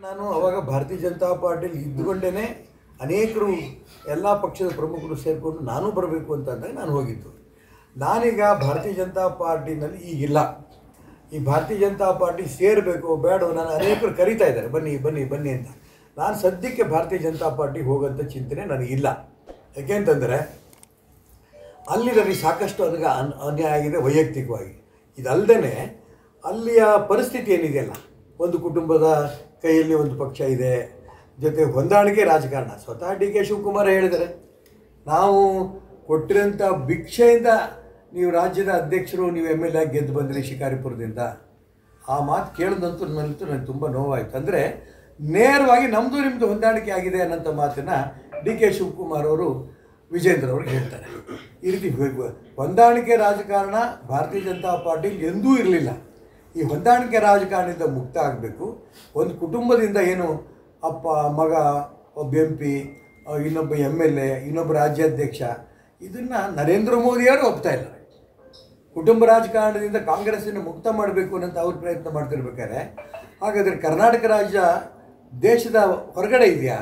ನಾನು ಅವಾಗ ಭಾರತೀಯ ಜನತಾ ಪಾರ್ಟಿಯಲ್ಲಿ ಇದ್ದುಕೊಂಡೇ ಅನೇಕರು ಎಲ್ಲ ಪಕ್ಷದ ಪ್ರಮುಖರು ಸೇರಿಕೊಂಡು ನಾನು ಬರಬೇಕು ಅಂತ ಅಂದಾಗ ನಾನು ಹೋಗಿದ್ದು ನಾನೀಗ ಭಾರತೀಯ ಜನತಾ ಪಾರ್ಟಿನಲ್ಲಿ ಈಗಿಲ್ಲ ಈ ಭಾರತೀಯ ಜನತಾ ಪಾರ್ಟಿ ಸೇರಬೇಕು ಬೇಡ ನಾನು ಅನೇಕರು ಕರೀತಾ ಇದ್ದಾರೆ ಬನ್ನಿ ಬನ್ನಿ ಬನ್ನಿ ಅಂತ ನಾನು ಸದ್ಯಕ್ಕೆ ಭಾರತೀಯ ಜನತಾ ಪಾರ್ಟಿಗೆ ಹೋಗೋಂಥ ಚಿಂತನೆ ನನಗಿಲ್ಲ ಯಾಕೆಂತಂದರೆ ಅಲ್ಲಿ ನನಗೆ ಸಾಕಷ್ಟು ಅದಕ್ಕೆ ಅನ್ ಅನ್ಯಾಯ ಆಗಿದೆ ವೈಯಕ್ತಿಕವಾಗಿ ಇದಲ್ಲದೆ ಅಲ್ಲಿಯ ಪರಿಸ್ಥಿತಿ ಏನಿದೆಯಲ್ಲ ಒಂದು ಕುಟುಂಬದ ಕೈಯಲ್ಲಿ ಒಂದು ಪಕ್ಷ ಇದೆ ಜೊತೆ ಹೊಂದಾಣಿಕೆ ರಾಜಕಾರಣ ಸ್ವತಃ ಡಿ ಕೆ ಶಿವಕುಮಾರ್ ಹೇಳಿದ್ದಾರೆ ನಾವು ಕೊಟ್ಟಿರೋಂಥ ಭಿಕ್ಷೆಯಿಂದ ನೀವು ರಾಜ್ಯದ ಅಧ್ಯಕ್ಷರು ನೀವು ಎಮ್ ಎಲ್ ಎ ಗೆದ್ದು ಬಂದಿರಿ ಶಿಕಾರಿಪುರದಿಂದ ಆ ಮಾತು ಕೇಳಿದಂತೂ ನನಗಂತೂ ನನಗೆ ತುಂಬ ನೋವಾಯಿತು ಅಂದರೆ ನೇರವಾಗಿ ನಮ್ಮದು ನಿಮ್ಮದು ಹೊಂದಾಣಿಕೆ ಆಗಿದೆ ಅನ್ನೋಂಥ ಮಾತನ್ನು ಡಿ ಕೆ ಶಿವಕುಮಾರ್ ಅವರು ವಿಜೇಂದ್ರ ಅವ್ರಿಗೆ ಹೇಳ್ತಾರೆ ಈ ರೀತಿ ಹೊ- ಹೊಂದಾಣಿಕೆ ರಾಜಕಾರಣ ಭಾರತೀಯ ಜನತಾ ಪಾರ್ಟಿ ಎಂದೂ ಇರಲಿಲ್ಲ ಈ ಹೊಂದಾಣಿಕೆ ರಾಜಕಾರಣದಿಂದ ಮುಕ್ತ ಆಗಬೇಕು ಒಂದು ಕುಟುಂಬದಿಂದ ಏನು ಅಪ್ಪ ಮಗ ಒಬ್ಬ ಎಂ ಪಿ ಇನ್ನೊಬ್ಬ ಎಮ್ ಎಲ್ ಎ ಇನ್ನೊಬ್ಬ ರಾಜ್ಯಾಧ್ಯಕ್ಷ ಇದನ್ನು ನರೇಂದ್ರ ಮೋದಿಯವರು ಒಪ್ತಾ ಇಲ್ಲ ಕುಟುಂಬ ರಾಜಕಾರಣದಿಂದ ಕಾಂಗ್ರೆಸ್ಸನ್ನು ಮುಕ್ತ ಮಾಡಬೇಕು ಅನ್ನೋಂಥ ಅವ್ರು ಪ್ರಯತ್ನ ಮಾಡ್ತಿರ್ಬೇಕಾದ್ರೆ ಹಾಗಾದರೆ ಕರ್ನಾಟಕ ರಾಜ್ಯ ದೇಶದ ಹೊರಗಡೆ ಇದೆಯಾ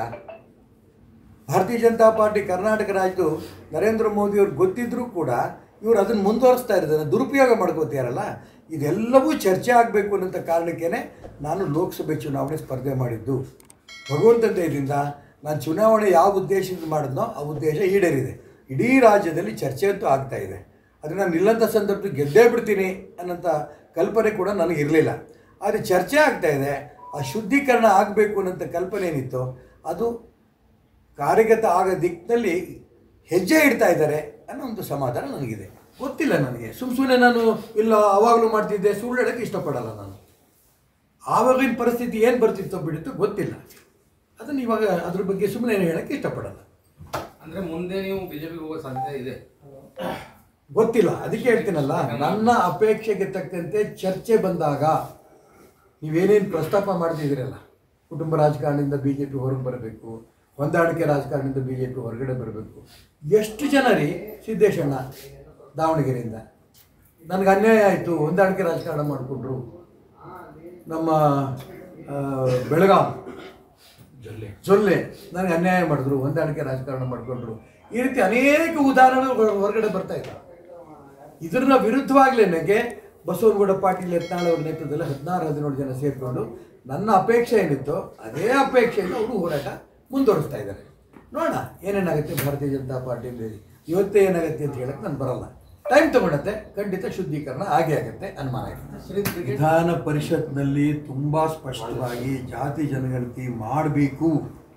ಭಾರತೀಯ ಜನತಾ ಪಾರ್ಟಿ ಕರ್ನಾಟಕ ರಾಜ್ಯದ್ದು ನರೇಂದ್ರ ಮೋದಿಯವ್ರು ಗೊತ್ತಿದ್ರೂ ಕೂಡ ಇವರು ಅದನ್ನು ಮುಂದುವರಿಸ್ತಾ ಇರೋದನ್ನು ದುರುಪಯೋಗ ಮಾಡ್ಕೋತಿಯಾರಲ್ಲ ಇದೆಲ್ಲವೂ ಚರ್ಚೆ ಆಗಬೇಕು ಅನ್ನೋಂಥ ಕಾರಣಕ್ಕೇ ನಾನು ಲೋಕಸಭೆ ಚುನಾವಣೆ ಸ್ಪರ್ಧೆ ಮಾಡಿದ್ದು ಭಗವಂತನ ದಯದಿಂದ ನಾನು ಚುನಾವಣೆ ಯಾವ ಉದ್ದೇಶದಿಂದ ಮಾಡಿದ್ನೋ ಆ ಉದ್ದೇಶ ಈಡೇರಿದೆ ಇಡೀ ರಾಜ್ಯದಲ್ಲಿ ಚರ್ಚೆ ಅಂತೂ ಆಗ್ತಾ ಇದೆ ಆದರೆ ನಾನು ನಿಲ್ಲಂಥ ಸಂದರ್ಭದಲ್ಲಿ ಗೆದ್ದೇ ಬಿಡ್ತೀನಿ ಅನ್ನೋಂಥ ಕಲ್ಪನೆ ಕೂಡ ನನಗೆ ಇರಲಿಲ್ಲ ಆದರೆ ಚರ್ಚೆ ಆಗ್ತಾ ಇದೆ ಆ ಶುದ್ಧೀಕರಣ ಆಗಬೇಕು ಅನ್ನೋಂಥ ಕಲ್ಪನೆ ಏನಿತ್ತು ಅದು ಕಾರ್ಯಗತ ಆಗೋ ದಿಕ್ಕಿನಲ್ಲಿ ಹೆಜ್ಜೆ ಇಡ್ತಾ ಇದ್ದಾರೆ ಅನ್ನೋ ಒಂದು ಸಮಾಧಾನ ನನಗಿದೆ ಗೊತ್ತಿಲ್ಲ ನನಗೆ ಸುಮ್ಮ ಸುಮ್ಮನೆ ನಾನು ಇಲ್ಲ ಅವಾಗಲೂ ಮಾಡ್ತಿದ್ದೆ ಸುಳ್ಳು ಹೇಳೋಕ್ಕೆ ಇಷ್ಟಪಡಲ್ಲ ನಾನು ಆವಾಗಿನ ಪರಿಸ್ಥಿತಿ ಏನು ಬರ್ತಿತ್ತೋ ಬಿಡುತ್ತೋ ಗೊತ್ತಿಲ್ಲ ಅದನ್ನು ಇವಾಗ ಅದ್ರ ಬಗ್ಗೆ ಸುಮ್ಮನೆ ಹೇಳೋಕ್ಕೆ ಇಷ್ಟಪಡಲ್ಲ ಅಂದ್ರೆ ಮುಂದೆ ನೀವು ಬಿಜೆಪಿಗೆ ಹೋಗೋ ಸಾಧ್ಯತೆ ಇದೆ ಗೊತ್ತಿಲ್ಲ ಅದಕ್ಕೆ ಹೇಳ್ತೀನಲ್ಲ ನನ್ನ ಅಪೇಕ್ಷೆಗೆ ತಕ್ಕಂತೆ ಚರ್ಚೆ ಬಂದಾಗ ನೀವೇನೇನು ಪ್ರಸ್ತಾಪ ಮಾಡ್ತಿದ್ದೀರಲ್ಲ ಕುಟುಂಬ ರಾಜಕಾರಣದಿಂದ ಬಿ ಜೆ ಪಿ ಹೊರಗೆ ಬರಬೇಕು ಹೊಂದಾಣಿಕೆ ರಾಜಕಾರಣದಿಂದ ಬಿ ಜೆ ಪಿ ಹೊರಗಡೆ ಬರಬೇಕು ಎಷ್ಟು ಜನ ರೀ ಸಿದ್ದೇಶಣ್ಣ ದಾವಣಗೆರೆಯಿಂದ ನನಗೆ ಅನ್ಯಾಯ ಆಯಿತು ಹೊಂದಾಣಿಕೆ ರಾಜಕಾರಣ ಮಾಡಿಕೊಂಡ್ರು ನಮ್ಮ ಆ, ಬೆಳಗಾಂ ಜೊಲ್ಲೆ ಜೊಲ್ಲೆ ನನಗೆ ಅನ್ಯಾಯ ಮಾಡಿದ್ರು ಹೊಂದಾಣಿಕೆ ರಾಜಕಾರಣ ಮಾಡಿಕೊಂಡ್ರು ಈ ರೀತಿ ಅನೇಕ ಉದಾಹರಣೆಗಳು ಹೊರ- ಹೊರಗಡೆ ಬರ್ತಾ ಇದ್ದಾವೆ ಇದರ ವಿರುದ್ಧವಾಗಲೇ ನನಗೆ ಬಸವನಗೌಡ ಪಾಟೀಲ್ ಯತ್ನಾಳ್ ಅವ್ರ ನೇತೃತ್ವದಲ್ಲಿ ಹದಿನಾರು ಹದಿನೇಳು ಜನ ಸೇರಿಕೊಂಡು ನನ್ನ ಅಪೇಕ್ಷೆ ಏನಿತ್ತೋ ಅದೇ ಅಪೇಕ್ಷೆಯಿಂದ ಅವರು ಹೋರಾಟ ಮುಂದುವರಿಸ್ತಾ ಇದ್ದಾರೆ ನೋಡೋಣ ಏನೇನಾಗುತ್ತೆ ಭಾರತೀಯ ಜನತಾ ಪಾರ್ಟಿಯಲ್ಲಿ ಇವತ್ತೇ ಏನಾಗುತ್ತೆ ಅಂತ ಹೇಳಕ್ಕೆ ನಾನು ಬರಲ್ಲ ಟೈಮ್ ತಗೊಳತ್ತೆ ಖಂಡಿತ ಶುದ್ಧೀಕರಣ ಆಗೇ ಆಗುತ್ತೆ ಅನುಮಾನ ಇದೆ ವಿಧಾನ ಪರಿಷತ್ನಲ್ಲಿ ತುಂಬ ಸ್ಪಷ್ಟವಾಗಿ ಜಾತಿ ಜನಗಣತಿ ಮಾಡಬೇಕು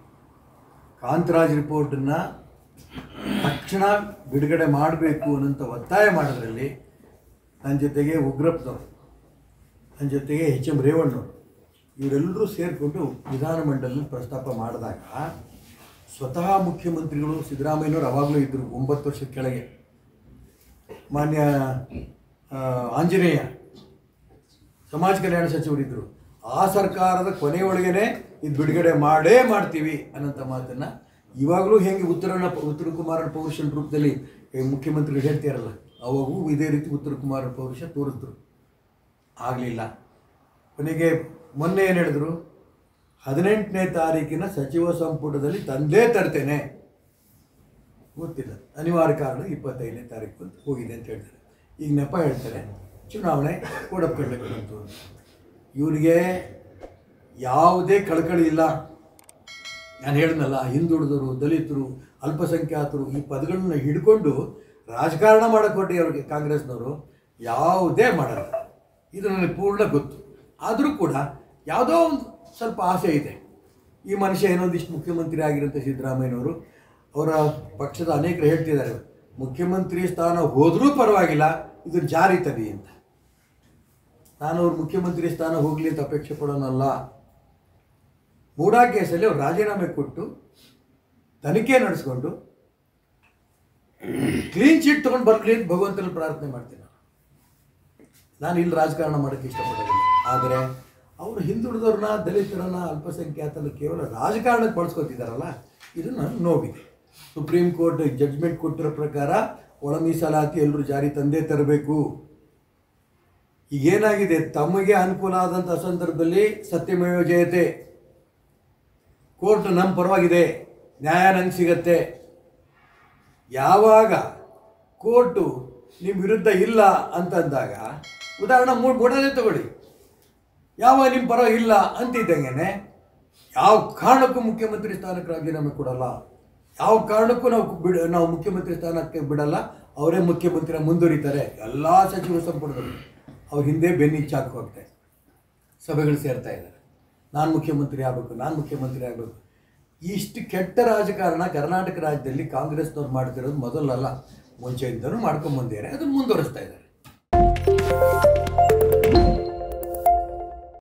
ಕಾಂತರಾಜ್ ರಿಪೋರ್ಟನ್ನು ತಕ್ಷಣ ಬಿಡುಗಡೆ ಮಾಡಬೇಕು ಅನ್ನೋಂಥ ಒತ್ತಾಯ ಮಾಡೋದ್ರಲ್ಲಿ ನನ್ನ ಜೊತೆಗೆ ಉಗ್ರಪ್ಪನವರು ನನ್ನ ಜೊತೆಗೆ ಎಚ್ ಎಂ ರೇವಣ್ಣವರು ಇವರೆಲ್ಲರೂ ಸೇರಿಕೊಂಡು ವಿಧಾನಮಂಡಲದಲ್ಲಿ ಪ್ರಸ್ತಾಪ ಮಾಡಿದಾಗ ಸ್ವತಃ ಮುಖ್ಯಮಂತ್ರಿಗಳು ಸಿದ್ದರಾಮಯ್ಯನವರು ಅವಾಗಲೂ ಇದ್ದರು ಒಂಬತ್ತು ವರ್ಷದ ಕೆಳಗೆ ಮಾನ್ಯ ಆ, ಆಂಜನೇಯ ಸಮಾಜ ಕಲ್ಯಾಣ ಸಚಿವರಿದ್ದರು ಆ ಸರ್ಕಾರದ ಕೊನೆಯೊಳಗೇನೆ ಇದು ಬಿಡುಗಡೆ ಮಾಡೇ ಮಾಡ್ತೀವಿ ಅನ್ನೋಂಥ ಮಾತನ್ನು ಇವಾಗಲೂ ಹೆಂಗೆ ಉತ್ತರನ ಉತ್ತರ ಕುಮಾರನ ಪೌರುಷನ ರೂಪದಲ್ಲಿ ಈ ಮುಖ್ಯಮಂತ್ರಿಗಳು ಹೇಳ್ತೀರಲ್ಲ ಅವಾಗೂ ಇದೇ ರೀತಿ ಉತ್ತರ ಕುಮಾರನ ಪೌರುಷ ತೋರಿಸಿದ್ರು ಆಗಲಿಲ್ಲ ಕೊನೆಗೆ ಮೊನ್ನೆ ಏನು ಹೇಳಿದ್ರು ಹದಿನೆಂಟನೇ ತಾರೀಕಿನ ಸಚಿವ ಸಂಪುಟದಲ್ಲಿ ತಂದೇ ತರ್ತೇನೆ ಗೊತ್ತಿಲ್ಲ ಅನಿವಾರ್ಯ ಕಾರಣ ಇಪ್ಪತ್ತೈದನೇ ತಾರೀಕು ಅಂತ ಹೋಗಿದೆ ಅಂತ ಹೇಳ್ತಾರೆ ಈಗ ನೆಪ ಹೇಳ್ತಾರೆ ಚುನಾವಣೆ ಕೊಡಬೇಕು ಅಂತ ಇವರಿಗೆ ಯಾವುದೇ ಕಳಕಳಿ ಇಲ್ಲ ನಾನು ಹೇಳಿದ್ನಲ್ಲ ಹಿಂದುಳಿದವರು ದಲಿತರು ಅಲ್ಪಸಂಖ್ಯಾತರು ಈ ಪದಗಳನ್ನ ಹಿಡ್ಕೊಂಡು ರಾಜಕಾರಣ ಮಾಡಕ್ಕೆ ಹೊರಟಿ ಅವ್ರಿಗೆ ಕಾಂಗ್ರೆಸ್ನವರು ಯಾವುದೇ ಮಾಡಲ್ಲ ಇದು ನನಗೆ ಪೂರ್ಣ ಗೊತ್ತು ಆದರೂ ಕೂಡ ಯಾವುದೋ ಒಂದು ಸ್ವಲ್ಪ ಆಸೆ ಇದೆ ಈ ಮನುಷ್ಯ ಏನೊಂದಿಷ್ಟು ಮುಖ್ಯಮಂತ್ರಿ ಆಗಿರೋಂಥ ಸಿದ್ದರಾಮಯ್ಯನವರು ಅವರ ಪಕ್ಷದ ಅನೇಕರು ಹೇಳ್ತಿದ್ದಾರೆ ಮುಖ್ಯಮಂತ್ರಿ ಸ್ಥಾನ ಹೋದರೂ ಪರವಾಗಿಲ್ಲ ಇದು ಜಾರಿ ತರಿ ಅಂತ ನಾನು ಅವ್ರ ಮುಖ್ಯಮಂತ್ರಿ ಸ್ಥಾನ ಹೋಗಲಿ ಅಂತ ಅಪೇಕ್ಷೆ ಪಡೋನಲ್ಲ ಮೂಡಾ ಕೇಸಲ್ಲಿ ಅವ್ರು ರಾಜೀನಾಮೆ ಕೊಟ್ಟು ತನಿಖೆ ನಡೆಸ್ಕೊಂಡು ಕ್ಲೀನ್ ಚೀಟ್ ತೊಗೊಂಡು ಬರ್ಲಿ ಅಂತ ಭಗವಂತನಲ್ಲಿ ಪ್ರಾರ್ಥನೆ ಮಾಡ್ತೀನಿ ನಾನು. ನಾನು ಇಲ್ಲಿ ರಾಜಕಾರಣ ಮಾಡೋಕ್ಕೆ ಇಷ್ಟಪಡೋದಿಲ್ಲ ಆದರೆ ಅವರು ಹಿಂದುಳಿದವ್ರನ್ನ ದಲಿತರನ್ನ ಅಲ್ಪಸಂಖ್ಯಾತರನ್ನ ಕೇವಲ ರಾಜಕಾರಣಕ್ಕೆ ಬಳಸ್ಕೊತಿದ್ದಾರಲ್ಲ ಇದು ನನಗೆ ನೋವಿದೆ ಸುಪ್ರೀಂ ಕೋರ್ಟ್ ಜಡ್ಜ್ಮೆಂಟ್ ಕೊಟ್ಟಿರೋ ಪ್ರಕಾರ ಒಳ ಮೀಸಲಾತಿ ಎಲ್ಲರೂ ಜಾರಿ ತಂದೇ ತರಬೇಕು ಈಗೇನಾಗಿದೆ ತಮಗೆ ಅನುಕೂಲ ಆದಂಥ ಸಂದರ್ಭದಲ್ಲಿ ಸತ್ಯಮೇವ ಜಯತೆ ಕೋರ್ಟ್ ನಮ್ಮ ಪರವಾಗಿದೆ ನ್ಯಾಯ ನಂಗೆ ಸಿಗತ್ತೆ ಯಾವಾಗ ಕೋರ್ಟು ನಿಮ್ಮ ವಿರುದ್ಧ ಇಲ್ಲ ಅಂತಂದಾಗ ಉದಾಹರಣೆ ಮೂರು ಮೂಡನೇ ತಗೊಳ್ಳಿ ಯಾವಾಗ ನಿಮ್ಮ ಪರ ಇಲ್ಲ ಅಂತಿದ್ದಂಗೆ ಯಾವ ಕಾರಣಕ್ಕೂ ಮುಖ್ಯಮಂತ್ರಿ ಸ್ಥಾನಕ್ಕೆ ರಾಜೀನಾಮೆ ಕೊಡಲ್ಲ ಯಾವ ಕಾರಣಕ್ಕೂ ನಾವು ಬಿಡ ನಾವು ಮುಖ್ಯಮಂತ್ರಿ ಸ್ಥಾನಕ್ಕೆ ಬಿಡಲ್ಲ ಅವರೇ ಮುಖ್ಯಮಂತ್ರಿ ಮುಂದುವರಿತಾರೆ ಎಲ್ಲ ಸಚಿವ ಸಂಪುಟದಲ್ಲಿ ಅವ್ರ ಹಿಂದೆ ಬೆನ್ನಿ ಚಾಕು ಹೋಗ್ತಾ ಇದೆ ಸಭೆಗಳು ಸೇರ್ತಾ ಇದ್ದಾರೆ ನಾನು ಮುಖ್ಯಮಂತ್ರಿ ಆಗಬೇಕು ನಾನು ಮುಖ್ಯಮಂತ್ರಿ ಆಗಬೇಕು ಇಷ್ಟು ಕೆಟ್ಟ ರಾಜಕಾರಣ ಕರ್ನಾಟಕ ರಾಜ್ಯದಲ್ಲಿ ಕಾಂಗ್ರೆಸ್ನವ್ರು ಮಾಡ್ತಿರೋದು ಮೊದಲಲ್ಲ ಮುಂಚೆಯಿಂದನೂ ಮಾಡ್ಕೊಂಬಂದಿದ್ದಾರೆ ಅದನ್ನು ಮುಂದುವರಿಸ್ತಾ ಇದ್ದಾರೆ